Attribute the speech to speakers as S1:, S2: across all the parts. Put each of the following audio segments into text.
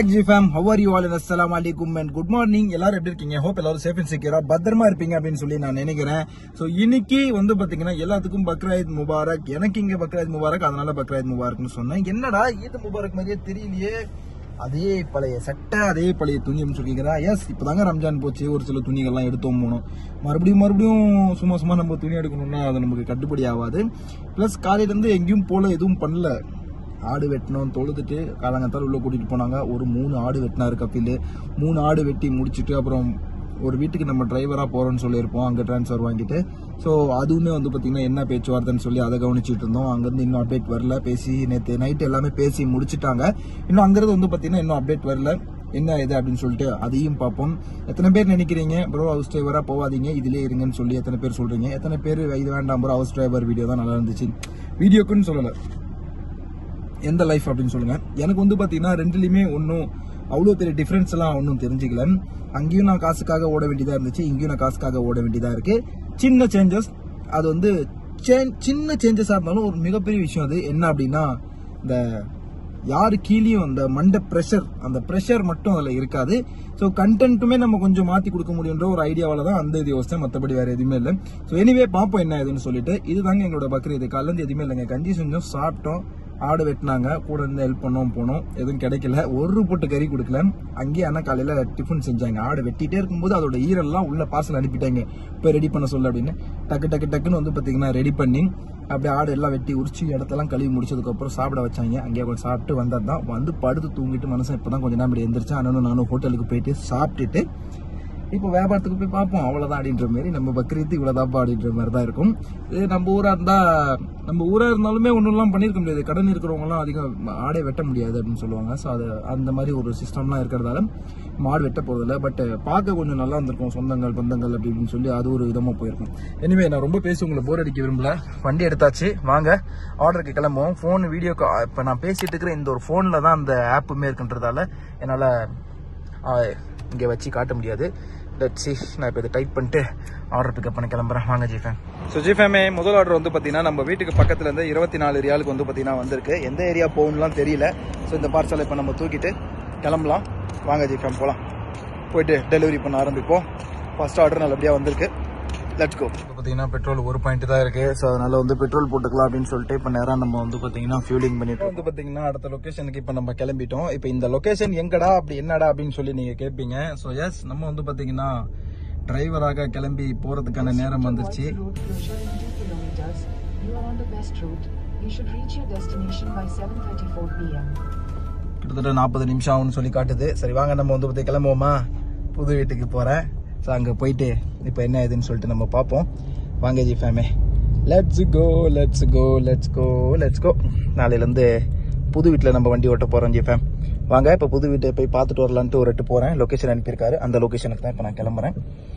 S1: Back G fam how are you all அஸ்ஸலாமு அலைக்கும் and good morning எல்லாரும் எப்படி இருக்கீங்க ஹோப் எல்லாரும் சேஃப் அண்ட் செக்யூரா பத்திரமா இருப்பீங்க அப்படின்னு சொல்லி நான் நினைக்கிறேன் சோ இன்னைக்கு வந்து பாத்தீங்கன்னா எல்லாத்துக்கும் பக்ராயித் முபாரக் எனக்கு இங்க பக்ராயித் முபாரக் அதனால பக்ராயித் முபாரக்னு சொன்னேன் என்னடா ஈத் முபாரக் மாதிரியே தெரியலையே அதே பழைய சட்டை அதே பழைய துணி அப்படின்னு சொல்லிக்கிறா எஸ் இப்பதாங்க ரம்ஜான் போச்சு ஒரு சில துணிகள்லாம் எடுத்தோம் போனோம் மறுபடியும் மறுபடியும் சும்மா சும்மா நம்ம துணி எடுக்கணும்னா அது நமக்கு கட்டுப்படி ஆகாது பிளஸ் காலையில இருந்து எங்கேயும் போல எதுவும் பண்ணல ஆடு வெட்டணும் தொழுதுட்டு காலங்கத்தால் உள்ள கூட்டிட்டு போனாங்க ஒரு மூணு ஆடு வெட்டினாரு கபில் மூணு ஆடு வெட்டி முடிச்சுட்டு அப்புறம் ஒரு வீட்டுக்கு நம்ம டிரைவரா போறோம்னு சொல்லியிருப்போம் அங்க டிரான்ஸ்ஃபர் வாங்கிட்டு ஸோ அதுவுமே வந்து பாத்தீங்கன்னா என்ன பேச்சுவார்த்தைன்னு சொல்லி அதை கவனிச்சிட்டு இருந்தோம் அங்கிருந்து இன்னும் அப்டேட் வரல பேசி நேற்று நைட் எல்லாமே பேசி முடிச்சிட்டாங்க இன்னும் அங்கிருந்து வந்து பாத்தீங்கன்னா இன்னும் அப்டேட் வரல என்ன இது அப்படின்னு சொல்லிட்டு அதையும் பார்ப்போம் எத்தனை பேர் நினைக்கிறீங்க ப்ரோ ஹவுஸ் டிரைவரா போவாதீங்க இதுலயே இருங்கன்னு சொல்லி எத்தனை பேர் சொல்றீங்க எத்தனை பேர் இது வேண்டாம் ப்ரோ ஹவுஸ் டிரைவர் வீடியோ தான் நல்லா இருந்துச்சு வீடியோக்குன்னு சொல்லலை எந்த லைஃப் அப்படின்னு சொல்லுங்க எனக்கு வந்து பாத்தீங்கன்னா ரெண்டுலயுமே ஒன்றும் அவ்வளோ பெரிய டிஃபரன்ஸ் எல்லாம் ஒன்றும் தெரிஞ்சுக்கல அங்கேயும் நான் காசுக்காக ஓட வேண்டியதா இருந்துச்சு இங்கேயும் நான் காசுக்காக ஓட வேண்டியதா இருக்கு சின்ன சேஞ்சஸ் அது வந்து chan- சின்ன சேஞ்சஸா இருந்தாலும் ஒரு மிகப்பெரிய விஷயம் அது என்ன அப்படின்னா இந்த யாரு கீழேயும் அந்த மண்டை ப்ரெஷர் அந்த ப்ரெஷர் மட்டும் அதில் இருக்காது ஸோ கண்டென்ட்டுமே நம்ம கொஞ்சம் மாற்றி கொடுக்க முடியுன்ற ஒரு ஐடியாவில் தான் அந்த இது யோசிச்சேன் மற்றபடி வேற எதுவுமே இல்லை ஸோ எனிவே பார்ப்போம் என்ன இதுன்னு சொல்லிட்டு இதுதாங்க எங்களோட பக்ரீத் காலேருந்து எதுவுமே இல்லைங்க கஞ்சி செஞ்சோம் சாப்பிட்டோம் ஆடு வெட்டினாங்க கூட இருந்து ஹெல்ப் பண்ணோம் போனோம் எதுவும் கிடைக்கல ஒரு பொட்டு கறி கொடுக்கல அங்கேயே ஆனால் காலையில் டிஃபன் செஞ்சாங்க ஆடு வெட்டிட்டே இருக்கும்போது அதோட ஈரெல்லாம் உள்ள பார்சல் அனுப்பிட்டாங்க இப்போ ரெடி பண்ண சொல்ல அப்படின்னு டக்கு டக்கு டக்குன்னு வந்து பார்த்தீங்கன்னா ரெடி பண்ணி அப்படியே ஆடு எல்லாம் வெட்டி உரிச்சு இடத்தெல்லாம் கழுவி முடிச்சதுக்கப்புறம் சாப்பிட வச்சாங்க அங்கேயே கொஞ்சம் சாப்பிட்டு வந்தது தான் வந்து படுத்து தூங்கிட்டு மனுஷன் இப்போ தான் கொஞ்சம் நேரம் இப்படி எந்திரிச்சேன் அண்ணனும் நானும் ஹோட்டலுக்கு போயிட்டு சாப்பிட்டுட்டு இப்போ வியாபாரத்துக்கு போய் பார்ப்போம் அவ்வளோதான் அப்படின்ற மாதிரி நம்ம பக்ரீத்து இவ்வளோதாப்பா அப்படின்ற மாதிரி தான் இருக்கும் இது நம்ம ஊராக இருந்தா நம்ம ஊராக இருந்தாலுமே ஒன்றுலாம் பண்ணியிருக்க முடியாது கடன் இருக்கிறவங்கலாம் அதிகம் ஆடே வெட்ட முடியாது அப்படின்னு சொல்லுவாங்க ஸோ அது அந்த மாதிரி ஒரு சிஸ்டம்லாம் இருக்கிறதால மாடு வெட்ட போகிறதில்ல பட் பார்க்க கொஞ்சம் நல்லா இருந்திருக்கும் சொந்தங்கள் பந்தங்கள் அப்படி இப்படின்னு சொல்லி அது ஒரு விதமாக போயிருக்கும் எனிவே நான் ரொம்ப பேசி உங்களை போர் அடிக்க விரும்பல வண்டி எடுத்தாச்சு வாங்க ஆர்டருக்கு கிளம்புவோம் ஃபோன் வீடியோ இப்போ நான் பேசிட்டு இருக்கிற இந்த ஒரு ஃபோனில் தான் அந்த ஆப்புமே இருக்குன்றதால என்னால் இங்கே வச்சு காட்ட முடியாது லெட் சி நான் இப்போ இதை டைப் பண்ணிட்டு ஆர்டர் பிக்கப் பண்ண கிளம்புறேன் வாங்க ஜிஃபேம் ஸோ ஜிஃபேமே முதல் ஆர்டர் வந்து பார்த்தீங்கன்னா நம்ம வீட்டுக்கு பக்கத்துல இருந்து இருபத்தி நாலு ரியாலுக்கு வந்து பார்த்தீங்கன்னா வந்திருக்கு எந்த ஏரியா போகணும்லாம் தெரியல ஸோ இந்த பார்சலை இப்போ நம்ம தூக்கிட்டு கிளம்பலாம் வாங்க ஜிஃபேம் போகலாம் போயிட்டு டெலிவரி பண்ண ஆரம்பிப்போம் ஃபர்ஸ்ட் ஆர்டர் நல்லபடியாக வந்திருக்கு லெட்ஸ் கோ இப்போ பார்த்தீங்கன்னா பெட்ரோல் ஒரு பாயிண்ட் தான் இருக்கு ஸோ அதனால வந்து பெட்ரோல் போட்டுக்கலாம் அப்படின்னு சொல்லிட்டு இப்போ நேரம் நம்ம வந்து பார்த்தீங்கன்னா ஃபியூலிங் பண்ணிட்டு வந்து பார்த்தீங்கன்னா அடுத்த லொகேஷனுக்கு இப்போ நம்ம கிளம்பிட்டோம் இப்போ இந்த லொகேஷன் எங்கடா அப்படி என்னடா அப்படின்னு சொல்லி நீங்க கேட்பீங்க ஸோ எஸ் நம்ம வந்து பார்த்தீங்கன்னா டிரைவராக கிளம்பி போறதுக்கான நேரம் வந்துருச்சு
S2: Road closure in 2 kilometers. You are on the best route. You should reach your destination by 7:34 p.m.
S1: கிட்டத்தட்ட நாற்பது நிமிஷம் ஆகும்னு சொல்லி காட்டுது சரி வாங்க நம்ம வந்து பார்த்து கிளம்புவோமா புது வீட்டுக்கு போகிறேன் ஸோ அங்கே போயிட்டு இப்போ என்ன ஏதுன்னு சொல்லிட்டு நம்ம பார்ப்போம் வாங்க ஜி ஃபேமே let's go let's go let's go let's go நாளையிலேருந்து புது வீட்டில் நம்ம வண்டி ஓட்ட போகிறோம் ஜி ஃபேம் வாங்க இப்போ புது வீட்டை போய் பார்த்துட்டு வரலான்ட்டு ஒரு எட்டு போகிறேன் லொக்கேஷன் அனுப்பியிருக்காரு அந்த லொக்கேஷனுக்கு தான் இப்போ நான் கிளம்புறேன்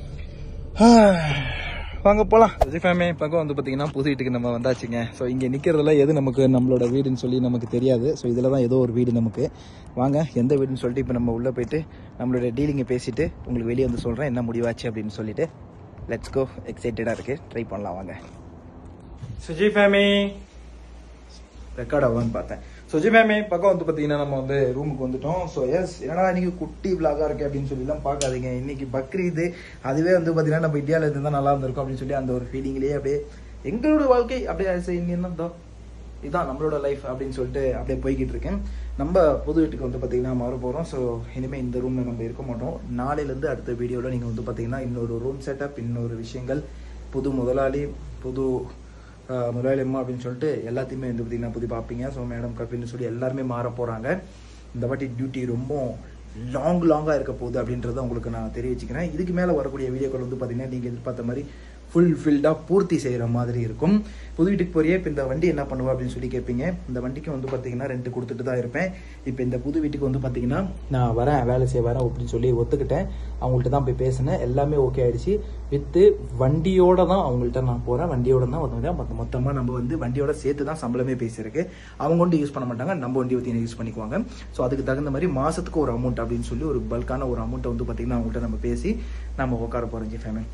S1: வாங்க போலாம் ஃபேமே பக்கம் வந்து பாத்தீங்கன்னா புது வீட்டுக்கு நம்ம வந்தாச்சுங்க ஸோ இங்க நிக்கிறதுல எது நமக்கு நம்மளோட வீடுன்னு சொல்லி நமக்கு தெரியாது ஸோ இதுல தான் ஏதோ ஒரு வீடு நமக்கு வாங்க எந்த வீடுன்னு சொல்லிட்டு இப்போ நம்ம உள்ள போயிட்டு நம்மளோட டீலிங்கை பேசிட்டு உங்களுக்கு வெளியே வந்து சொல்றேன் என்ன முடிவாச்சு அப்படின்னு சொல்லிட்டு லெட்ஸ் கோ எக்ஸைட்டடா இருக்கு ட்ரை பண்ணலாம் வாங்க சுஜி ஃபேமி ரெக்கார்ட் ஆகும்னு பார்த்தேன் சுஜி மேமே பக்கம் வந்து பார்த்தீங்கன்னா நம்ம வந்து ரூமுக்கு வந்துட்டோம் ஸோ எஸ் என்னடா இன்னைக்கு குட்டி விளாகா இருக்கு அப்படின்னு சொல்லிலாம் பார்க்காதீங்க இன்னைக்கு பக்ரீது அதுவே வந்து பார்த்தீங்கன்னா நம்ம இந்தியாவில் இருந்து தான் நல்லா இருந்திருக்கும் அப்படின்னு சொல்லி அந்த ஒரு ஃபீலிங்லேயே அப்படியே எங்களோட வாழ்க்கை அப்படியே சரி, இனி என்ன தோ இதான் நம்மளோட லைஃப் அப்படின்னு சொல்லிட்டு அப்படியே போய்கிட்டு இருக்கேன் நம்ம புது வீட்டுக்கு வந்து பார்த்தீங்கன்னா மாற போகிறோம் ஸோ இனிமேல் இந்த ரூமில் நம்ம இருக்க மாட்டோம் நாளையிலேருந்து அடுத்த வீடியோவில் நீங்கள் வந்து பார்த்தீங்கன்னா இன்னொரு ரூம் செட்டப் இன்னொரு விஷயங்கள் புது முதலாளி புது ஆஹ், முதலாளி அம்மா அப்படின்னு சொல்லிட்டு எல்லாத்தையுமே வந்து பார்த்தீங்கன்னா புது பார்ப்பீங்க ஸோ மேடம் கப்பின்னு சொல்லி எல்லாருமே மாற போகிறாங்க இந்த வாட்டி டியூட்டி ரொம்ப லாங் லாங்காக இருக்க போகுது அப்படின்றத உங்களுக்கு நான் தெரிவிச்சுக்கிறேன் இதுக்கு மேலே வரக்கூடிய வீடியோக்கள் வந்து பார்த்தீங்கன்னா நீங்கள் எதிர்பார்த்த மாதிரி ஃபுல் ஃபில்டாக பூர்த்தி செய்கிற மாதிரி இருக்கும் புது வீட்டுக்கு போறியே இப்போ இந்த வண்டி என்ன பண்ணுவா அப்படின்னு சொல்லி கேட்பீங்க இந்த வண்டிக்கு வந்து பார்த்தீங்கன்னா ரெண்ட் கொடுத்துட்டு தான் இருப்பேன் இப்போ இந்த புது வீட்டுக்கு வந்து பார்த்தீங்கன்னா நான் வரேன் வேலை செய்ய வரேன் அப்படின்னு சொல்லி ஒத்துக்கிட்டேன் அவங்கள்ட்ட தான் போய் பேசினேன் எல்லாமே ஓகே ஆயிடுச்சு வித்து வண்டியோட தான் அவங்கள்ட்ட நான் போகிறேன் வண்டியோட தான் வந்து மொத்த மொத்தமாக நம்ம வந்து வண்டியோட சேர்த்து தான் சம்பளமே பேசியிருக்கு அவங்க வண்டி யூஸ் பண்ண மாட்டாங்க நம்ம வண்டி பற்றி யூஸ் பண்ணிக்குவாங்க ஸோ அதுக்கு தகுந்த மாதிரி மாதத்துக்கு ஒரு அமௌண்ட் அப்படின்னு சொல்லி ஒரு பல்கான ஒரு அமௌண்ட்டை வந்து பார்த்தீங்கன்னா அவங்கள்ட்ட நம்ம பேசி நம்ம உட்கார போகிறோம் ஜி ஃபேமிலி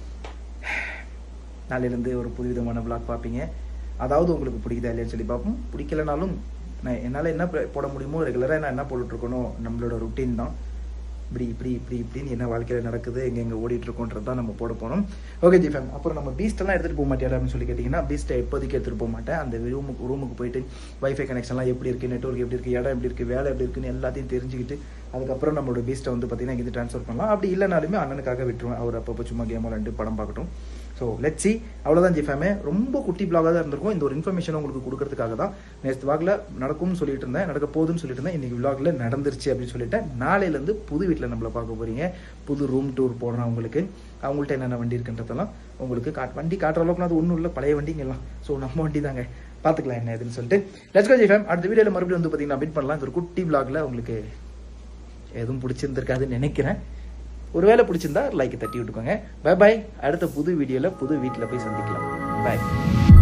S1: நாளையிலேருந்து ஒரு புதுவிதமான vlog பார்ப்பீங்க அதாவது உங்களுக்கு பிடிக்குதா இல்லையான்னு சொல்லி பார்ப்போம் பிடிக்கலனாலும் நான் என்னால் என்ன ப- போட முடியுமோ ரெகுலராக நான் என்ன போட்டுட்டு இருக்கணும் நம்மளோட ருட்டீன் தான் இப்படி இப்படி இப்படி இப்படின்னு என்ன வாழ்க்கையில் நடக்குது எங்க எங்க ஓடிட்டு இருக்கோன்றது தான் நம்ம போட போனோம் ஓகே ஜிஃபேம் அப்புறம் நம்ம பீஸ்டெல்லாம் எடுத்துட்டு போக மாட்டேன் அப்படின்னு சொல்லி கேட்டிங்கன்னா பீஸ்ட்டை எப்போதைக்கு எடுத்துட்டு போக மாட்டேன் அந்த ரூமுக்கு ரூமுக்கு போயிட்டு வைஃபை கனெக்ஷன்லாம் எப்படி இருக்கு நெட்ஒர்க் எப்படி இருக்கு இடம் எப்படி இருக்கு வேலை எப்படி இருக்குன்னு எல்லாத்தையும் தெரிஞ்சுக்கிட்டு அதுக்கப்புறம் நம்மளோட பீஸ்ட்டை வந்து பார்த்தீங்கன்னா இங்கே ட்ரான்ஸ்ஃபர் பண்ணலாம் அப்படி இல்லைனாலுமே அண்ணனுக்காக விட்டுருவேன் அவர் அப்பப்போ சும்மா கேம் விளாண்டு படம் பார்க்கட்டும் ஸோ லெட் சி அவ்வளோதான் ஜிஃபேமே ரொம்ப குட்டி பிளாகாக தான் இருந்திருக்கும் இந்த ஒரு இன்ஃபர்மேஷன் உங்களுக்கு கொடுக்கறதுக்காக தான் நேற்று வாக்கில் நடக்கும்னு சொல்லிட்டு இருந்தேன் நடக்க போகுதுன்னு சொல்லிட்டு இருந்தேன் இன்னைக்கு விளாகில் நடந்துருச்சு அப்படின்னு சொல்லிட்டேன் நாளையிலேருந்து புது வீட்டில் நம்மளை பார்க்க போறீங்க புது ரூம் டூர் போடுறோம் அவங்களுக்கு அவங்கள்ட்ட என்னென்ன வண்டி இருக்குன்றதெல்லாம் உங்களுக்கு காட் வண்டி காட்டுற அளவுக்கு அது ஒன்றும் இல்லை பழைய வண்டிங்க எல்லாம் ஸோ நம்ம வண்டி தாங்க பார்த்துக்கலாம் என்ன இதுன்னு சொல்லிட்டு லெட்ஸ் கோ ஜிஃபேம் அடுத்த வீடியோவில் மறுபடியும் வந்து பார்த்தீங்கன்னா மீட் பண்ணலாம் இந்த ஒரு குட்டி விளாகில் உங்களுக்கு எதுவும் பிடிச்சிருந்திருக்காதுன்னு நினைக்கிறேன் ஒருவேளை பிடிச்சிருந்தா லைக் தட்டி விட்டுக்கோங்க பை பை அடுத்த புது வீடியோவில் புது வீட்டில் போய் சந்திக்கலாம் பை